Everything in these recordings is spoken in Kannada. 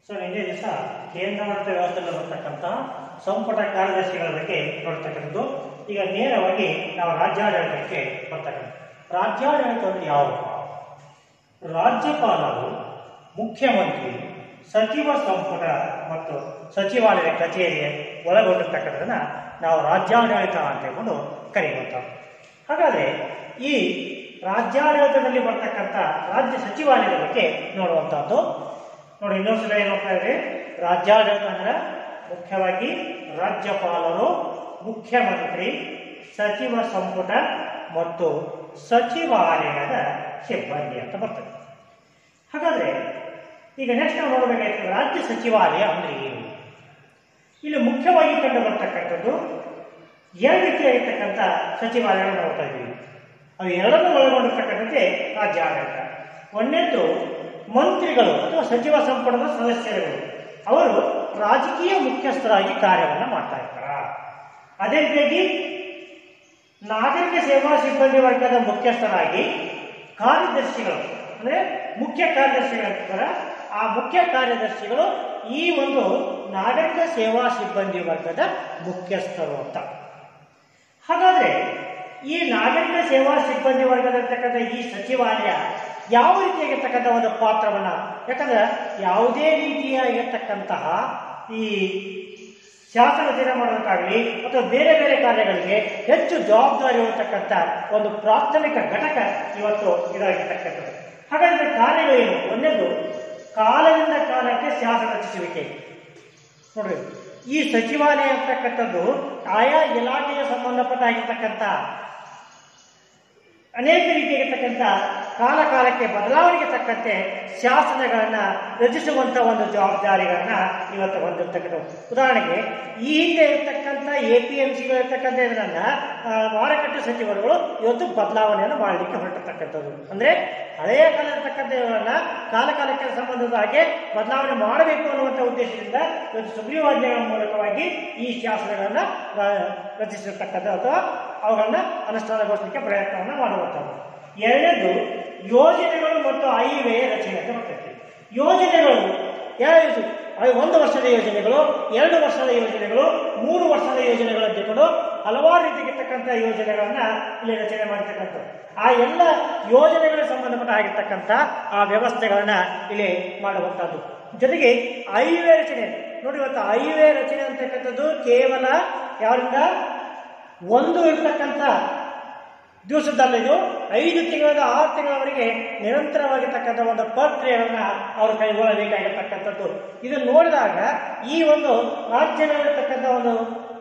ಸೊ ನಿನ್ನೆ ದಿವಸ ಕೇಂದ್ರಾಡಳಿತ ವ್ಯವಸ್ಥೆಯಲ್ಲಿ ಬರ್ತಕ್ಕಂಥ ಸಂಪುಟ ಕಾರ್ಯದರ್ಶಿಗಳ ಬಗ್ಗೆ ನೋಡ್ತಕ್ಕಂಥದ್ದು ಈಗ ನೇರವಾಗಿ ನಾವು ರಾಜ್ಯಾಡಳಿತಕ್ಕೆ ಬರ್ತಕ್ಕಂಥ ರಾಜ್ಯಾಡಳಿತ ಅಂದ್ರೆ ಯಾವುದು ರಾಜ್ಯಪಾಲರು ಮುಖ್ಯಮಂತ್ರಿ ಸಚಿವ ಸಂಪುಟ ಮತ್ತು ಸಚಿವಾಲಯ ಕಚೇರಿ ಒಳಗೊಂಡಿರ್ತಕ್ಕಂಥದನ್ನ ನಾವು ರಾಜ್ಯಾಡಳಿತ ಅಂತ ಹೇಳ್ಕೊಂಡು ಕರೆಯುವಂಥದ್ದು ಹಾಗಾದ್ರೆ ಈ ರಾಜ್ಯಾಡಳಿತದಲ್ಲಿ ಬರ್ತಕ್ಕಂಥ ರಾಜ್ಯ ಸಚಿವಾಲಯದ ಬಗ್ಗೆ ನೋಡುವಂಥದ್ದು ನೋಡಿ ಇನ್ನೊಂದ್ಸಲ ಏನು ನೋಡ್ತಾ ಇದ್ರೆ ರಾಜ್ಯಾಡಳಿತ ಅಂದ್ರೆ ಮುಖ್ಯವಾಗಿ ರಾಜ್ಯಪಾಲರು ಮುಖ್ಯಮಂತ್ರಿ ಸಚಿವ ಸಂಪುಟ ಮತ್ತು ಸಚಿವಾಲಯದ ಸಿಬ್ಬಂದಿ ಅಂತ ಬರ್ತದೆ ಹಾಗಾದ್ರೆ ಈಗ ನೆಕ್ಸ್ಟ್ ನಾವು ನೋಡಬೇಕಾಯ್ತು ರಾಜ್ಯ ಸಚಿವಾಲಯ ಅಂದ್ರೆ ಏನು ಇಲ್ಲಿ ಮುಖ್ಯವಾಗಿ ಕಂಡು ಬರ್ತಕ್ಕಂಥದ್ದು ಎರಡು ರೀತಿಯಾಗಿರ್ತಕ್ಕಂಥ ಸಚಿವಾಲಯಗಳನ್ನು ನೋಡ್ತಾ ಇದ್ದೀವಿ ಅವು ಎರಡನ್ನು ಒಳಗೊಂಡಿರ್ತಕ್ಕಂಥದ್ದೇ ರಾಜ್ಯ ಆಡಳಿತ ಒಂದನೇದ್ದು ಮಂತ್ರಿಗಳು ಅಥವಾ ಸಚಿವ ಸಂಪುಟದ ಸದಸ್ಯರುಗಳು ಅವರು ರಾಜಕೀಯ ಮುಖ್ಯಸ್ಥರಾಗಿ ಕಾರ್ಯವನ್ನು ಮಾಡ್ತಾ ಇರ್ತಾರ ಅದೇ ರೀತಿಯಾಗಿ ನಾಗರಿಕ ಸೇವಾ ಸಿಬ್ಬಂದಿ ವರ್ಗದ ಮುಖ್ಯಸ್ಥರಾಗಿ ಕಾರ್ಯದರ್ಶಿಗಳು ಅಂದ್ರೆ ಮುಖ್ಯ ಕಾರ್ಯದರ್ಶಿಗಳಿರ್ತಾರ ಆ ಮುಖ್ಯ ಕಾರ್ಯದರ್ಶಿಗಳು ಈ ಒಂದು ನಾಗರಿಕ ಸೇವಾ ಸಿಬ್ಬಂದಿ ವರ್ಗದ ಮುಖ್ಯಸ್ಥರು ಅಂತ ಹಾಗಾದ್ರೆ ಈ ನಾಗರಿಕ ಸೇವಾ ಸಿಬ್ಬಂದಿ ವರ್ಗದಲ್ಲಿರ್ತಕ್ಕಂಥ ಈ ಸಚಿವಾಲಯ ಯಾವ ರೀತಿಯಾಗಿರ್ತಕ್ಕಂಥ ಒಂದು ಪಾತ್ರವನ್ನ ಯಾಕಂದ್ರೆ ಯಾವುದೇ ರೀತಿಯಾಗಿರ್ತಕ್ಕಂತಹ ಈ ಶಾಸನ ರಚನೆ ಮಾಡೋದಕ್ಕಾಗಲಿ ಅಥವಾ ಬೇರೆ ಬೇರೆ ಕಾರ್ಯಗಳಿಗೆ ಹೆಚ್ಚು ಜವಾಬ್ದಾರಿ ಇರತಕ್ಕಂಥ ಒಂದು ಪ್ರಾಥಮಿಕ ಘಟಕ ಇವತ್ತು ಇದಾಗಿರ್ತಕ್ಕಂಥದ್ದು ಹಾಗಾದ್ರೆ ಕಾರ್ಯಗಳು ಏನು ಒಂದನೇದು ಕಾಲದಿಂದ ಕಾಲಕ್ಕೆ ಶಾಸನ ರಚಿಸುವಿಕೆ ನೋಡ್ರಿ ಈ ಸಚಿವಾಲಯ ಅಂತಕ್ಕಂಥದ್ದು ಆಯಾ ಇಲಾಖೆಗೆ ಸಂಬಂಧಪಟ್ಟ ಆಗಿರ್ತಕ್ಕಂಥ ಅನೇಕ ರೀತಿಯಾಗಿರ್ತಕ್ಕಂಥ ಕಾಲ ಕಾಲಕ್ಕೆ ಬದಲಾವಣೆಗೆ ತಕ್ಕಂತೆ ಶಾಸನಗಳನ್ನ ರಚಿಸುವಂತ ಒಂದು ಜವಾಬ್ದಾರಿಗಳನ್ನ ಇವತ್ತು ಹೊಂದಿರ್ತಕ್ಕಂಥದ್ದು ಉದಾಹರಣೆಗೆ ಈ ಹಿಂದೆ ಇರ್ತಕ್ಕಂಥ ಎ ಪಿ ಎಂ ಸಿಗಳಿರ್ತಕ್ಕಂಥ ಇದನ್ನ ಆ, ಮಾರುಕಟ್ಟೆ ಸಚಿವರುಗಳು ಇವತ್ತು ಬದಲಾವಣೆಯನ್ನು ಮಾಡಲಿಕ್ಕೆ ಹೊರಟಿರ್ತಕ್ಕಂಥದ್ದು ಅಂದ್ರೆ ಹಳೆಯ ಕಾಲ ಇರ್ತಕ್ಕಂಥ ಇವುಗಳನ್ನ ಕಾಲ ಕಾಲಕ್ಕೆ ಸಂಬಂಧದ ಹಾಗೆ ಬದಲಾವಣೆ ಮಾಡಬೇಕು ಅನ್ನುವಂಥ ಉದ್ದೇಶದಿಂದ ಇವತ್ತು ಸುಗ್ರೀವಾಜ್ಞೆಗಳ ಮೂಲಕವಾಗಿ ಈ ಶಾಸನಗಳನ್ನ ಆ, ರಚಿಸಿರ್ತಕ್ಕಂಥ ಅಥವಾ ಅವುಗಳನ್ನ ಅನುಷ್ಠಾನಗೊಳಿಸಲಿಕ್ಕೆ ಪ್ರಯತ್ನವನ್ನು ಮಾಡುವಂಥದ್ದು ಎರಡನೇದು ಯೋಜನೆಗಳು ಮತ್ತು ಐವ್ಯಯ ರಚನೆ ಅಂತ ಬರ್ತೈತಿ ಯೋಜನೆಗಳು ಯಾವ ಯೋಜನೆ? ಅವು ಒಂದು ವರ್ಷದ ಯೋಜನೆಗಳು ಎರಡು ವರ್ಷದ ಯೋಜನೆಗಳು ಮೂರು ವರ್ಷದ ಯೋಜನೆಗಳು ಅಂತಿಕೊಂಡು ಹಲವಾರು ರೀತಿಗಿರ್ತಕ್ಕಂಥ ಯೋಜನೆಗಳನ್ನ ಇಲ್ಲಿ ರಚನೆ ಮಾಡಿರ್ತಕ್ಕಂಥದ್ದು ಆ ಎಲ್ಲ ಯೋಜನೆಗಳಿಗೆ ಸಂಬಂಧಪಟ್ಟ ಆಗಿರ್ತಕ್ಕಂಥ ಆ ವ್ಯವಸ್ಥೆಗಳನ್ನ ಇಲ್ಲಿ ಮಾಡುವಂಥದ್ದು ಜೊತೆಗೆ ಐವೇ ರಚನೆ ನೋಡಿ ಇವತ್ತು ಐವೇ ರಚನೆ ಅಂತಕ್ಕಂಥದ್ದು ಕೇವಲ ಯಾರಿಂದ ಒಂದು ಇರ್ತಕ್ಕಂಥ ದಿವಸದಲ್ಲಿದು ಐದು ತಿಂಗಳ ಆರು ತಿಂಗಳವರೆಗೆ ನಿರಂತರವಾಗಿರ್ತಕ್ಕಂಥ ಒಂದು ಪ್ರಕ್ರಿಯೆಗಳನ್ನ ಅವರು ಕೈಗೊಳ್ಳಬೇಕಾಗಿರ್ತಕ್ಕಂಥದ್ದು ಇದನ್ನು ನೋಡಿದಾಗ ಈ ಒಂದು ರಾಜ್ಯದಲ್ಲಿರ್ತಕ್ಕಂಥ ಒಂದು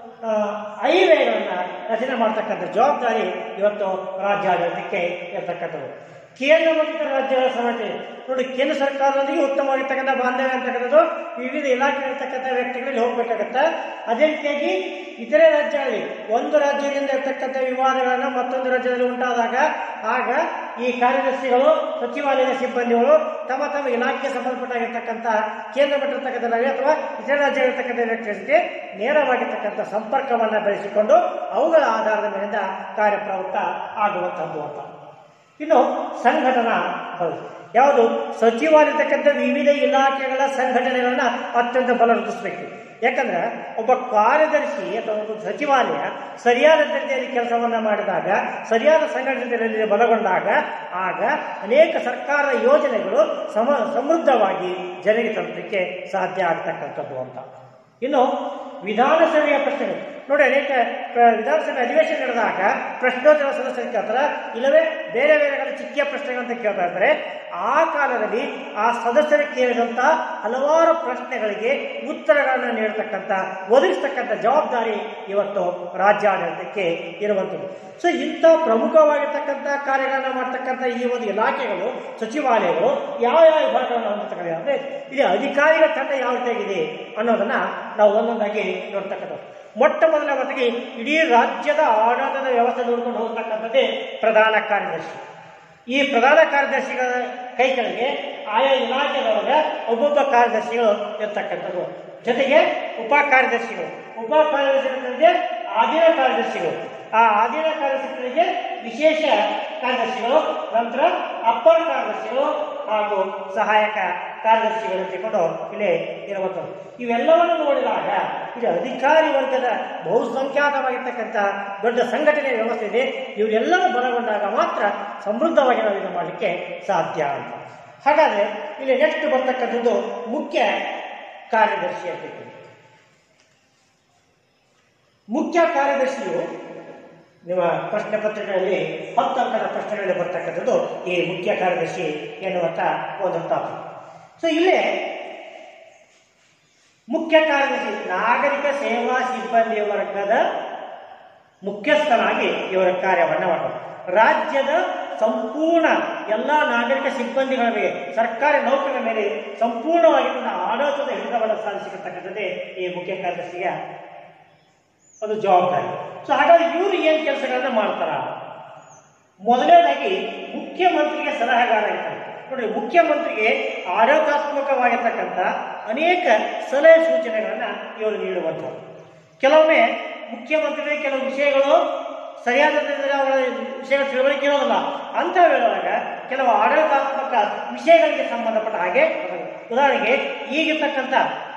ಐವೇಗಳನ್ನ ರಚನೆ ಮಾಡ್ತಕ್ಕಂಥ ಜವಾಬ್ದಾರಿ ಇವತ್ತು ರಾಜ್ಯಾಡಳಿತಕ್ಕೆ ಇರ್ತಕ್ಕಂಥದ್ದು ಕೇಂದ್ರ ಮತ್ತು ರಾಜ್ಯಗಳ ಸಮಿತಿ ನೋಡಿ ಕೇಂದ್ರ ಸರ್ಕಾರದೊಂದಿಗೆ ಉತ್ತಮವಾಗಿರ್ತಕ್ಕಂಥ ಬಾಂಧವ್ಯ ಅಂತಕ್ಕಂಥದ್ದು ವಿವಿಧ ಇಲಾಖೆ ಇರ್ತಕ್ಕಂಥ ವ್ಯಕ್ತಿಗಳಲ್ಲಿ ಹೋಗ್ಬೇಕಾಗತ್ತೆ ಅದೇ ರೀತಿಯಾಗಿ ಇತರೆ ರಾಜ್ಯಗಳಲ್ಲಿ ಒಂದು ರಾಜ್ಯದಿಂದ ಇರ್ತಕ್ಕಂಥ ವಿವಾದಗಳನ್ನ ಮತ್ತೊಂದು ರಾಜ್ಯದಲ್ಲಿ ಉಂಟಾದಾಗ ಆಗ ಈ ಕಾರ್ಯದರ್ಶಿಗಳು ಸಚಿವಾಲಯದ ಸಿಬ್ಬಂದಿಗಳು ತಮ್ಮ ತಮ್ಮ ಇಲಾಖೆಗೆ ಸಂಬಂಧಪಟ್ಟಾಗಿರ್ತಕ್ಕಂಥ ಕೇಂದ್ರ ಮಟ್ಟಿರ್ತಕ್ಕಂಥ ಅಥವಾ ಇತರ ರಾಜ್ಯಗಳಿರ್ತಕ್ಕಂಥ ವ್ಯಕ್ತಿಗಳ ಜೊತೆ ನೇರವಾಗಿರ್ತಕ್ಕಂಥ ಸಂಪರ್ಕವನ್ನ ಬೆಳೆಸಿಕೊಂಡು ಅವುಗಳ ಆಧಾರದ ಮೇಲಿಂದ ಕಾರ್ಯಪ್ರವೃತ್ತ ಆಗುವಂತಹದ್ದು ಅಂತ ಇನ್ನು ಸಂಘಟನಾ ಬಲ ಯಾವುದು ಸಚಿವಾಲಯತಕ್ಕಂಥ ವಿವಿಧ ಇಲಾಖೆಗಳ ಸಂಘಟನೆಗಳನ್ನ ಅತ್ಯಂತ ಬಲವರ್ಧಿಸಬೇಕು ಯಾಕಂದ್ರೆ ಒಬ್ಬ ಕಾರ್ಯದರ್ಶಿ ಅಥವಾ ಒಂದು ಸಚಿವಾಲಯ ಸರಿಯಾದ ರೀತಿಯಲ್ಲಿ ಕೆಲಸವನ್ನ ಮಾಡಿದಾಗ ಸರಿಯಾದ ಸಂಘಟನೆಯಲ್ಲಿ ಬಲಗೊಂಡಾಗ ಆಗ ಅನೇಕ ಸರ್ಕಾರದ ಯೋಜನೆಗಳು ಸಮ ಸಮೃದ್ಧವಾಗಿ ಜನರಿಗೆ ತಲುಪಲಿಕ್ಕೆ ಸಾಧ್ಯ ಆಗ್ತಕ್ಕಂಥದ್ದು ಅಂತ ಇನ್ನು ವಿಧಾನಸಭೆಯ ಪ್ರಶ್ನೆಗಳು ನೋಡಿ ಅನೇಕ ಪ್ರ- ವಿಧಾನಸಭೆ ಅಧಿವೇಶನ ನಡೆದಾಗ ಪ್ರಶ್ನೋತ್ತರ ಸದಸ್ಯರು ಕೇಳ್ತಾರೆ ಇಲ್ಲವೇ ಬೇರೆ ಬೇರೆ ಕಡೆ ಚಿಕ್ಕ ಪ್ರಶ್ನೆಗಳಂತ ಕೇಳ್ತಾ ಇದ್ದಾರೆ ಆ ಕಾಲದಲ್ಲಿ ಆ ಸದಸ್ಯರು ಕೇಳಿದಂತ ಹಲವಾರು ಪ್ರಶ್ನೆಗಳಿಗೆ ಉತ್ತರಗಳನ್ನು ನೀಡತಕ್ಕಂಥ ಒದಗಿಸ್ತಕ್ಕಂಥ ಜವಾಬ್ದಾರಿ ಇವತ್ತು ರಾಜ್ಯಾಡಳಿತಕ್ಕೆ ಇರುವಂಥದ್ದು ಸೊ ಇಂಥ ಪ್ರಮುಖವಾಗಿರ್ತಕ್ಕಂಥ ಕಾರ್ಯಗಳನ್ನ ಮಾಡ್ತಕ್ಕಂಥ ಈ ಒಂದು ಇಲಾಖೆಗಳು ಸಚಿವಾಲಯಗಳು ಯಾವ ಯಾವ ವಿಭಾಗಗಳನ್ನು ಹೊಂದಿರ್ತಕ್ಕಂಥ ಅಂದ್ರೆ ಇಲ್ಲಿ ಅಧಿಕಾರಿಗಳ ತಂಡ ಯಾವ ರೀತಿಯಾಗಿದೆ ಅನ್ನೋದನ್ನ ನಾವು ಒಂದೊಂದಾಗಿ ನೋಡ್ತಕ್ಕಂಥದ್ದು ಮೊಟ್ಟ ಮೊದಲ ಮಟ್ಟಿಗೆ ಇಡೀ ರಾಜ್ಯದ ಆಡಳಿತದ ವ್ಯವಸ್ಥೆ ನೋಡ್ಕೊಂಡು ಹೋಗ್ತಕ್ಕಂಥದ್ದೇ ಪ್ರಧಾನ ಕಾರ್ಯದರ್ಶಿ ಈ ಪ್ರಧಾನ ಕಾರ್ಯದರ್ಶಿಗಳ ಕೈ ಕೆಳಗೆ ಆಯಾ ಇಲಾಖೆದೊಳಗೆ ಒಬ್ಬೊಬ್ಬ ಕಾರ್ಯದರ್ಶಿಗಳು ಇರ್ತಕ್ಕಂಥದ್ದು ಜೊತೆಗೆ ಉಪ ಕಾರ್ಯದರ್ಶಿಗಳು ಉಪ ಕಾರ್ಯದರ್ಶಿಗಳಿಗೆ ಅಧೀನ ಕಾರ್ಯದರ್ಶಿಗಳು ಆ ಅಧೀನ ಕಾರ್ಯದರ್ಶಿಗಳಿಗೆ ವಿಶೇಷ ಕಾರ್ಯದರ್ಶಿಗಳು ನಂತರ ಅಪ್ಪರ್ ಕಾರ್ಯದರ್ಶಿಗಳು ಹಾಗೂ ಸಹಾಯಕ ಕಾರ್ಯದರ್ಶಿಗಳು ತಿಳ್ಕೊಂಡು ಇಲ್ಲಿ ಇರುವಂಥದ್ದು ಇವೆಲ್ಲವನ್ನು ನೋಡಿದಾಗ ಇದು ಅಧಿಕಾರಿ ವರ್ಗದ ಬಹುಸಂಖ್ಯಾತವಾಗಿರ್ತಕ್ಕಂಥ ದೊಡ್ಡ ಸಂಘಟನೆ ವ್ಯವಸ್ಥೆ ಇದೆ ಇವೆಲ್ಲವೂ ಬಲಗೊಂಡಾಗ ಮಾತ್ರ ಸಮೃದ್ಧವಾಗಿ ನಾವು ಇದನ್ನು ಮಾಡಲಿಕ್ಕೆ ಸಾಧ್ಯ ಅಂತ ಹಾಗಾದ್ರೆ ಇಲ್ಲಿ ನೆಕ್ಸ್ಟ್ ಬರ್ತಕ್ಕಂಥದ್ದು ಮುಖ್ಯ ಕಾರ್ಯದರ್ಶಿ ಅಂತ ಹೇಳ್ತೀವಿ. ಮುಖ್ಯ ಕಾರ್ಯದರ್ಶಿಯು ನಿಮ್ಮ ಪ್ರಶ್ನೆ ಪತ್ರಿಕೆಯಲ್ಲಿ ಹತ್ತು ಅಂಕದ ಪ್ರಶ್ನೆಗಳಲ್ಲಿ ಬರ್ತಕ್ಕಂಥದ್ದು ಈ ಮುಖ್ಯ ಕಾರ್ಯದರ್ಶಿ ಎನ್ನುವಂಥ ಒಂದು ಟಾಪಿಕ್ ಸೊ ಇಲ್ಲೇ ಮುಖ್ಯ ಕಾರ್ಯದರ್ಶಿ ನಾಗರಿಕ ಸೇವಾ ಸಿಬ್ಬಂದಿ ವರ್ಗದ ಮುಖ್ಯಸ್ಥನಾಗಿ ಇವರ ಕಾರ್ಯವನ್ನು ಮಾಡಬಹುದು ರಾಜ್ಯದ ಸಂಪೂರ್ಣ ಎಲ್ಲ ನಾಗರಿಕ ಸಿಬ್ಬಂದಿಗಳ ಮೇಲೆ ಸರ್ಕಾರಿ ನೌಕರರ ಮೇಲೆ ಸಂಪೂರ್ಣವಾಗಿ ತನ್ನ ಆಡಳಿತದ ಹಿಡಿತವನ್ನು ಸಾಧಿಸಿರ್ತಕ್ಕಂಥದ್ದೇ ಈ ಮುಖ್ಯ ಕಾರ್ಯದರ್ಶಿಯ ಒಂದು ಜವಾಬ್ದಾರಿ ಸೊ ಹಾಗಾದ್ರೆ ಇವರು ಏನು ಕೆಲಸಗಳನ್ನ ಮಾಡ್ತಾರ ಮೊದಲನೇದಾಗಿ ಮುಖ್ಯಮಂತ್ರಿಗೆ ಸಲಹೆಗಾರ ಇರ್ತಾರೆ ನೋಡಿ ಮುಖ್ಯಮಂತ್ರಿಗೆ ಆಡಳಿತಾತ್ಮಕವಾಗಿರ್ತಕ್ಕಂಥ ಅನೇಕ ಸಲಹೆ ಸೂಚನೆಗಳನ್ನ ಇವರು ನೀಡುವಂಥದ್ದು ಕೆಲವೊಮ್ಮೆ ಮುಖ್ಯಮಂತ್ರಿಗಳಿಗೆ ಕೆಲವು ವಿಷಯಗಳು ಸರಿಯಾದ ರೀತಿಯಲ್ಲಿ ಅವರ ವಿಷಯಗಳ ತಿಳುವಳಿಕೆ ಇರೋದಿಲ್ಲ ಅಂತ ವೇಳೆಯೊಳಗ ಕೆಲವು ಆಡಳಿತಾತ್ಮಕ ವಿಷಯಗಳಿಗೆ ಸಂಬಂಧಪಟ್ಟ ಹಾಗೆ ಉದಾಹರಣೆಗೆ ಈಗಿರ್ತಕ್ಕಂಥ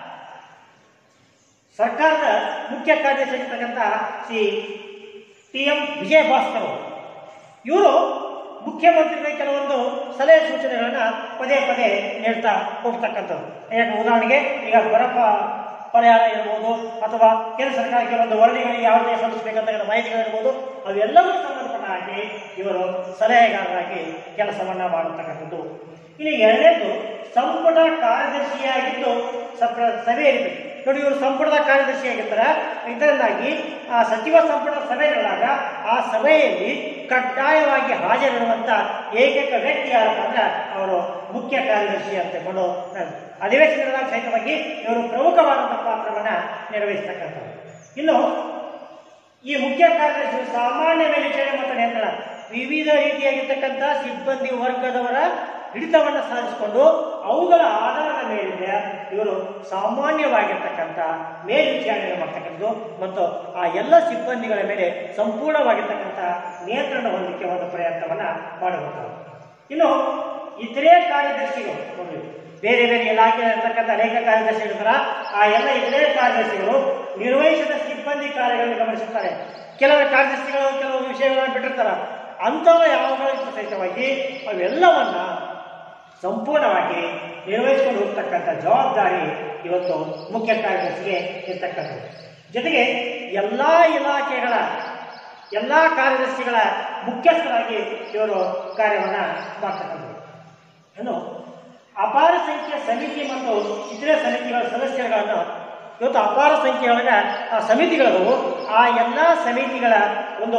ಸರ್ಕಾರದ ಮುಖ್ಯ ಕಾರ್ಯದರ್ಶಿ ಆಗಿರ್ತಕ್ಕಂಥ ಶ್ರೀ ಟಿ ಎಂ ವಿಜಯ ಭಾಸ್ಕರ್ ಅವರು. ಇವರು ಮುಖ್ಯಮಂತ್ರಿಗಳಿಗೆ ಕೆಲವೊಂದು ಸಲಹೆ ಸೂಚನೆಗಳನ್ನ ಪದೇ ಪದೇ ನೀಡ್ತಾ ಹೋಗ್ತಕ್ಕಂಥದ್ದು ಯಾಕೆ ಉದಾಹರಣೆಗೆ ಈಗ ಬರ ಪ- ಪರಿಹಾರ ಇರ್ಬೋದು ಅಥವಾ ಕೇಂದ್ರ ಸರ್ಕಾರ ಕೆಲವೊಂದು ವರದಿಗಳಿಗೆ ಯಾವುದೇ ಸಲ್ಲಿಸಬೇಕಂತ ಮಾಹಿತಿಗಳಿರ್ಬೋದು ಅವೆಲ್ಲವೂ ಸಂಬಂಧಪಟ್ಟ ಹಾಗೆ ಇವರು ಸಲಹೆಗಾರರಾಗಿ ಕೆಲಸವನ್ನ ಮಾಡತಕ್ಕಂಥದ್ದು ಇಲ್ಲಿ ಎರಡನೇದು ಸಂಪುಟ ಕಾರ್ಯದರ್ಶಿಯಾಗಿದ್ದು ಸಪ್ರ ಸಭೆಯಲ್ಲಿ ನೋಡಿ ಇವರು ಸಂಪುಟದ ಕಾರ್ಯದರ್ಶಿಯಾಗಿರ್ತಾರೆ ಇದರಿಂದಾಗಿ ಆ ಸಚಿವ ಸಂಪುಟ ಸಭೆ ನಡೆದಾಗ ಆ ಸಭೆಯಲ್ಲಿ ಕಡ್ಡಾಯವಾಗಿ ಹಾಜರಿರುವಂತ ಏಕೈಕ ವ್ಯಕ್ತಿ ಯಾರಪ್ಪ ಅಂದ್ರೆ ಅವರು ಮುಖ್ಯ ಕಾರ್ಯದರ್ಶಿ ಅಂತ ಕೊಂಡು ಅಧಿವೇಶನದಾಗ ಸಹಿತವಾಗಿ ಇವರು ಪ್ರಮುಖವಾದಂತಹ ಪಾತ್ರವನ್ನ ನಿರ್ವಹಿಸ್ತಕ್ಕಂಥದ್ದು ಇನ್ನು ಈ ಮುಖ್ಯ ಕಾರ್ಯದರ್ಶಿ ಸಾಮಾನ್ಯ ಮೇಲ್ವಿಚಾರಣೆ ಮತ್ತು ನಿಯಂತ್ರಣ ವಿವಿಧ ರೀತಿಯಾಗಿರ್ತಕ್ಕಂಥ ಸಿಬ್ಬಂದಿ ವರ್ಗದವರ ಹಿಡಿತವನ್ನು ಸಾಧಿಸಿಕೊಂಡು ಅವುಗಳ ಆಧಾರದ ಮೇಲಿಂದ ಇವರು ಸಾಮಾನ್ಯವಾಗಿರ್ತಕ್ಕಂಥ ಮೇಲ್ವಿಚಾರಣೆ ಮಾಡ್ತಕ್ಕಂಥದ್ದು ಮತ್ತು ಆ ಎಲ್ಲ ಸಿಬ್ಬಂದಿಗಳ ಮೇಲೆ ಸಂಪೂರ್ಣವಾಗಿರ್ತಕ್ಕಂಥ ನಿಯಂತ್ರಣ ಹೊಂದಲಿಕ್ಕೆ ಒಂದು ಪ್ರಯತ್ನವನ್ನ ಮಾಡಬಹುದು ಇನ್ನು ಇತರೆ ಕಾರ್ಯದರ್ಶಿಗಳು ನೋಡಿ ಬೇರೆ ಬೇರೆ ಇಲಾಖೆ ಇರತಕ್ಕಂಥ ಅನೇಕ ಕಾರ್ಯದರ್ಶಿಗಳ ಆ ಎಲ್ಲ ಇತರೆ ಕಾರ್ಯದರ್ಶಿಗಳು ನಿರ್ವಹಿಸಿದ ಸಿಬ್ಬಂದಿ ಕಾರ್ಯಗಳನ್ನು ಗಮನಿಸುತ್ತಾರೆ ಕೆಲವು ಕಾರ್ಯದರ್ಶಿಗಳು ಕೆಲವು ವಿಷಯಗಳನ್ನು ಬಿಟ್ಟಿರ್ತಾರ ಅಂಥವು ಯಾವಾಗಲೂ ಸಹಿತವಾಗಿ ಅವೆಲ್ಲವನ್ನ ಸಂಪೂರ್ಣವಾಗಿ ನಿರ್ವಹಿಸಿಕೊಂಡು ಹೋಗ್ತಕ್ಕಂಥ ಜವಾಬ್ದಾರಿ ಇವತ್ತು ಮುಖ್ಯ ಕಾರ್ಯದರ್ಶಿಗೆ ಇರ್ತಕ್ಕಂಥದ್ದು ಜೊತೆಗೆ ಎಲ್ಲ ಇಲಾಖೆಗಳ ಎಲ್ಲ ಕಾರ್ಯದರ್ಶಿಗಳ ಮುಖ್ಯಸ್ಥರಾಗಿ ಇವರು ಕಾರ್ಯವನ್ನ ಮಾಡ್ತಕ್ಕಂಥದ್ದು ಇನ್ನು ಅಪಾರ ಸಂಖ್ಯೆಯ ಸಮಿತಿ ಮತ್ತು ಇತರೆ ಸಮಿತಿಗಳ ಸದಸ್ಯರುಗಳನ್ನು ಇವತ್ತು ಅಪಾರ ಸಂಖ್ಯೆಯೊಳಗ ಆ ಸಮಿತಿಗಳು ಆ ಎಲ್ಲ ಸಮಿತಿಗಳ ಒಂದು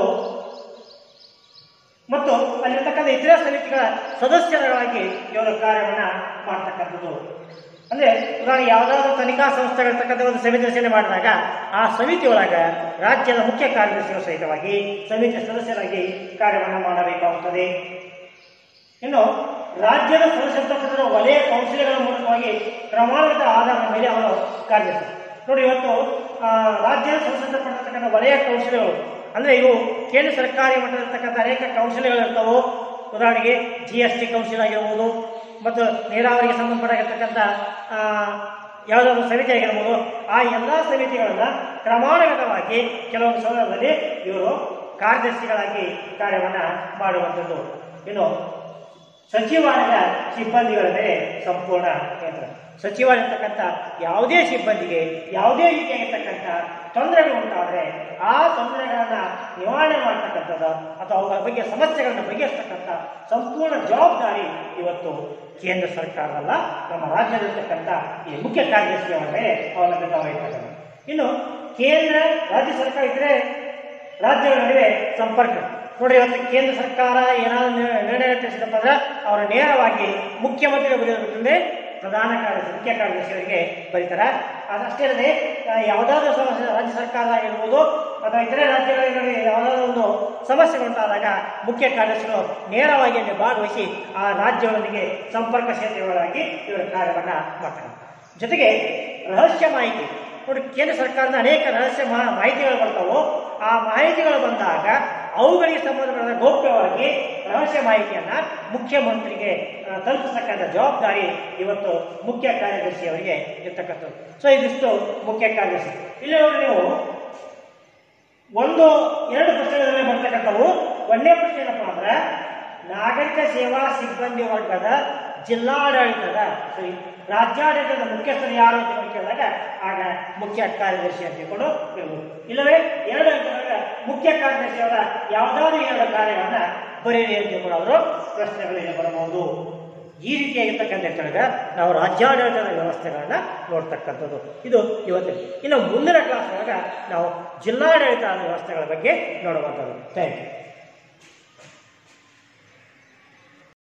ಮತ್ತು ಅಲ್ಲಿರ್ತಕ್ಕಂಥ ಇತರೆ ಸಮಿತಿಗಳ ಸದಸ್ಯರುಗಳಾಗಿ ಇವರು ಕಾರ್ಯವನ್ನ ಮಾಡ್ತಕ್ಕಂಥದ್ದು ಅಂದ್ರೆ ಉದಾಹರಣೆ ಯಾವುದಾದ್ರೂ ತನಿಖಾ ಸಂಸ್ಥೆಗಳಿರ್ತಕ್ಕಂಥ ಒಂದು ಸಮಿತಿ ರಚನೆ ಮಾಡಿದಾಗ ಆ ಸಮಿತಿ ಒಳಗ ರಾಜ್ಯದ ಮುಖ್ಯ ಕಾರ್ಯದರ್ಶಿಗಳು ಸಹಿತವಾಗಿ ಸಮಿತಿ ಸದಸ್ಯರಾಗಿ ಕಾರ್ಯವನ್ನು ಮಾಡಬೇಕಾಗುತ್ತದೆ ಇನ್ನು ರಾಜ್ಯದ ಸಂಸತ್ತಪಟ್ಟದ ವಲಯ ಕೌನ್ಸಿಲ್ಗಳ ಮೂಲಕವಾಗಿ ಕ್ರಮಾನುಗತ ಆಧಾರದ ಮೇಲೆ ಅವರು ಕಾರ್ಯನಿರ್ವಹಿಸ್ತಾರೆ ನೋಡಿ ಇವತ್ತು ಆ, ರಾಜ್ಯದ ಸಂಸತ್ತಪಟ್ಟಿರ್ತಕ್ಕಂಥ ವಲಯ ಕೌನ್ಸಿಲ್ಗಳು ಅಂದ್ರೆ ಇವು ಕೇಂದ್ರ ಸರ್ಕಾರಿ ಮಟ್ಟದಲ್ಲಿರ್ತಕ್ಕಂಥ ಅನೇಕ ಕೌನ್ಸಿಲ್ಗಳು ಇರ್ತವು ಉದಾಹರಣೆಗೆ ಜಿ ಎಸ್ ಟಿ ಕೌನ್ಸಿಲ್ ಆಗಿರ್ಬೋದು ಮತ್ತು ನೀರಾವರಿಗೆ ಸಂಬಂಧಪಟ್ಟಿರ್ತಕ್ಕಂಥ ಆ, ಯಾವುದಾದ್ರು ಸಮಿತಿ ಆಗಿರ್ಬೋದು ಆ ಎಲ್ಲ ಸಮಿತಿಗಳನ್ನ ಕ್ರಮಾನುಗತವಾಗಿ ಕೆಲವೊಂದು ಸಂದರ್ಭದಲ್ಲಿ ಇವರು ಕಾರ್ಯದರ್ಶಿಗಳಾಗಿ ಕಾರ್ಯವನ್ನ ಮಾಡುವಂಥದ್ದು ಇನ್ನು ಸಚಿವಾಲಯದ ಸಿಬ್ಬಂದಿಗಳ ಮೇಲೆ ಸಂಪೂರ್ಣ ನಿಯಂತ್ರಣ ಸಚಿವಾಲಯ ಇರ್ತಕ್ಕಂಥ ಯಾವುದೇ ಸಿಬ್ಬಂದಿಗೆ ಯಾವುದೇ ರೀತಿಯಾಗಿರ್ತಕ್ಕಂಥ ತೊಂದರೆಗಳು ಉಂಟಾದರೆ ಆ ತೊಂದರೆಗಳನ್ನ ನಿವಾರಣೆ ಮಾಡ್ತಕ್ಕಂಥದ್ದು ಅಥವಾ ಅವುಗಳ ಬಗ್ಗೆ ಸಮಸ್ಯೆಗಳನ್ನು ಬಗೆಹರಿಸ್ತಕ್ಕಂಥ ಸಂಪೂರ್ಣ ಜವಾಬ್ದಾರಿ ಇವತ್ತು ಕೇಂದ್ರ ಸರ್ಕಾರದಲ್ಲ ನಮ್ಮ ರಾಜ್ಯದಲ್ಲಿರ್ತಕ್ಕಂಥ ಈ ಮುಖ್ಯ ಕಾರ್ಯದರ್ಶಿಯವರ ಮೇಲೆ ಅವಲಂಬಿತವಾಗಿರ್ತಕ್ಕಂಥ ಇನ್ನು ಕೇಂದ್ರ ರಾಜ್ಯ ಸರ್ಕಾರ ಇದ್ರೆ ರಾಜ್ಯಗಳ ನಡುವೆ ಸಂಪರ್ಕ ನೋಡಿ ಇವತ್ತು ಕೇಂದ್ರ ಸರ್ಕಾರ ಏನಾದ್ರು ನಿರ್- ನಿರ್ಣಯ ತಿಳಿಸಿದಪ್ಪ ಅಂದ್ರೆ ಅವರು ನೇರವಾಗಿ ಮುಖ್ಯಮಂತ್ರಿ ಬರೆಯೋದ್ರಿಂದ ಪ್ರಧಾನ ಕಾರ್ಯದರ್ಶಿ ಮುಖ್ಯ ಕಾರ್ಯದರ್ಶಿಯವರಿಗೆ ಬರೀತಾರೆ ಅದಷ್ಟೇ ಅಲ್ಲದೆ ಆ, ಯಾವುದಾದ್ರೂ ಸಮಸ್ಯೆ ರಾಜ್ಯ ಸರ್ಕಾರ ಆಗಿರ್ಬೋದು ಅಥವಾ ಇತರೆ ರಾಜ್ಯಗಳ ನಡುವೆ ಯಾವುದಾದ್ರೂ ಒಂದು ಸಮಸ್ಯೆ ಉಂಟಾದಾಗ ಮುಖ್ಯ ಕಾರ್ಯದರ್ಶಿಗಳು ನೇರವಾಗಿ ಅಲ್ಲಿ ಭಾಗವಹಿಸಿ ಆ ರಾಜ್ಯಗಳೊಂದಿಗೆ ಸಂಪರ್ಕ ಸೇತುವೆಗಳಾಗಿ ಇವರ ಕಾರ್ಯವನ್ನ ಮಾಡ್ತಾರೆ ಜೊತೆಗೆ ರಹಸ್ಯ ಮಾಹಿತಿ ನೋಡಿ ಕೇಂದ್ರ ಸರ್ಕಾರದ ಅನೇಕ ರಹಸ್ಯ ಮಾ- ಮಾಹಿತಿಗಳು ಬರ್ತಾವು ಆ ಮಾಹಿತಿಗಳು ಬಂದಾಗ ಅವುಗಳಿಗೆ ಸಂಬಂಧಪಟ್ಟ ಗೌಪ್ಯವಾಗಿ ರಹಸ್ಯ ಮಾಹಿತಿಯನ್ನ ಮುಖ್ಯಮಂತ್ರಿಗೆ ಆ, ತಲುಪಿಸತಕ್ಕಂಥ ಜವಾಬ್ದಾರಿ ಇವತ್ತು ಮುಖ್ಯ ಕಾರ್ಯದರ್ಶಿಯವರಿಗೆ ಇರ್ತಕ್ಕಂಥದ್ದು ಸೊ ಇದಿಷ್ಟು ಮುಖ್ಯ ಕಾರ್ಯದರ್ಶಿ ಇಲ್ಲಿ ನೋಡಿ ನೀವು ಒಂದು ಎರಡು ಪ್ರಶ್ನೆಗಳಲ್ಲಿ ಬರ್ತಕ್ಕಂಥವು ಒಂದನೇ ಪ್ರಶ್ನೆ ಏನಪ್ಪ ಅಂದ್ರೆ ನಾಗರಿಕ ಸೇವಾ ಸಿಬ್ಬಂದಿ ವರ್ಗದ ಜಿಲ್ಲಾಡಳಿತದ ಸೊ ಈ ರಾಜ್ಯಾಡಳಿತದ ಮುಖ್ಯಸ್ಥರು ಯಾರು ಅಂತ ಹೇಳಿ ಕೇಳಿದಾಗ ಆಗ ಮುಖ್ಯ ಕಾರ್ಯದರ್ಶಿ ಅಂತ ತಿಳ್ಕೊಂಡು ಇರ್ಬೋದು ಇಲ್ಲವೇ ಎರಡು ಅಂಕದಾಗ ಮುಖ್ಯ ಕಾರ್ಯದರ್ಶಿಯವರ ಯಾವುದಾದ್ರೂ ಎರಡು ಕಾರ್ಯಗಳನ್ನ ಬರೀರಿ ಅಂತ ಕೂಡ ಅವರು ಪ್ರಶ್ನೆಗಳಿಗೆ ಬರಬಹುದು ಈ ರೀತಿಯಾಗಿರ್ತಕ್ಕಂಥ ಕೆಳಗ ನಾವು ರಾಜ್ಯಾಡಳಿತದ ವ್ಯವಸ್ಥೆಗಳನ್ನ ನೋಡ್ತಕ್ಕಂಥದ್ದು ಇದು ಇವತ್ತಿನ ಇನ್ನು ಮುಂದಿನ ಕ್ಲಾಸ್ ಒಳಗ ನಾವು ಜಿಲ್ಲಾಡಳಿತ ವ್ಯವಸ್ಥೆಗಳ ಬಗ್ಗೆ ನೋಡುವಂಥದ್ದು ಥ್ಯಾಂಕ್ ಯು